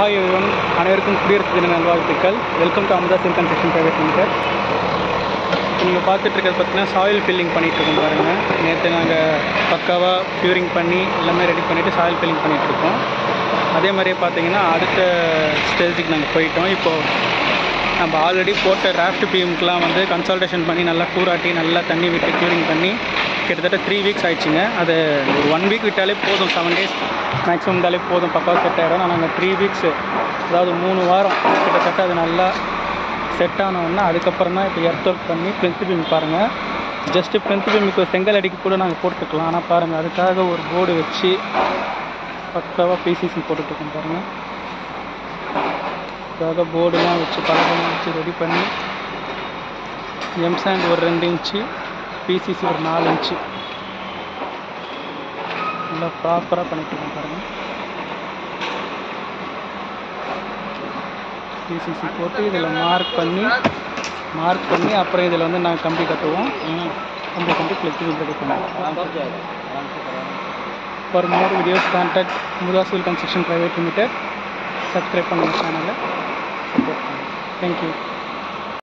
hi everyone அனைவருக்கும் குடியரசு தின நல்வாழ்த்துக்கள் welcome to Amutha silk construction private limited நீங்கள் பார்த்துட்டு இருக்கிறது பார்த்தீங்கன்னா சாயில் ஃபில்லிங் பண்ணிகிட்ருக்கோம் பாருங்கள் நேற்று நாங்கள் பக்காவாக ப்யூரிங் பண்ணி எல்லாமே ரெடி பண்ணிவிட்டு சாயில் ஃபில்லிங் பண்ணிகிட்ருக்கோம் அதே மாதிரியே பார்த்தீங்கன்னா அடுத்த ஸ்டேஜுக்கு நாங்கள் போயிட்டோம் இப்போது நம்ம ஆல்ரெடி போட்ட ராஃப்ட் பீமுக்கெலாம் வந்து கன்சல்டேஷன் பண்ணி நல்லா கூராட்டி நல்லா தண்ணி விட்டு க்யூரிங் பண்ணி கிட்டத்தட்ட த்ரீ வீக்ஸ் ஆயிடுச்சுங்க அது ஒரு ஒன் வீக் விட்டாலே போதும் செவன் டேஸ் மேக்ஸிமம் இருந்தாலே போதும் பக்காவாக செட் ஆகிடும் நான் நாங்கள் த்ரீ வீக்ஸ் அதாவது மூணு வாரம் கிட்டத்தட்ட அது நல்லா செட் ஆனவுடனே அதுக்கப்புறம் தான் இப்போ எர்த் ஒர்க் பண்ணி பிளென்த் பீம் பாருங்கள் ஜஸ்ட்டு பிளென்த் பீமுக்கு செங்கல் அடிக்க கூட நாங்கள் போட்டுக்கலாம் ஆனால் பாருங்கள் அதுக்காக ஒரு போர்டு வச்சு பக்காவாக பிசிசி போட்டுட்ருக்கோம் பாருங்கள் அதுக்காக போர்டுலாம் வச்சு பலகெல்லாம் வச்சு ரெடி பண்ணி எம்சாண்ட் ஒரு ரெண்டு இன்ச்சு பிசிசி ஒரு நாலு இன்ச்சு நல்லா ப்ராப்பராக பண்ணிட்டுருக்கோம் பாருங்கள் பிசிசி போட்டு இதில் மார்க் பண்ணி மார்க் பண்ணி அப்புறம் இதில் வந்து நாங்கள் கம்பி கட்டுவோம் கம்பி கட்டி ஃப்ளெக்சிபிள் ரெடி பண்ணுவோம் ஃபார் மோர் வீடியோஸ் கான்டாக்ட் முதாசில் கன்ஸ்ட்ரக்ஷன் ப்ரைவேட் லிமிடெட் சப்ஸ்கிரைப் பண்ணுங்கள் சேனலை சப்போர்ட் பண்ணுங்கள் தேங்க்யூ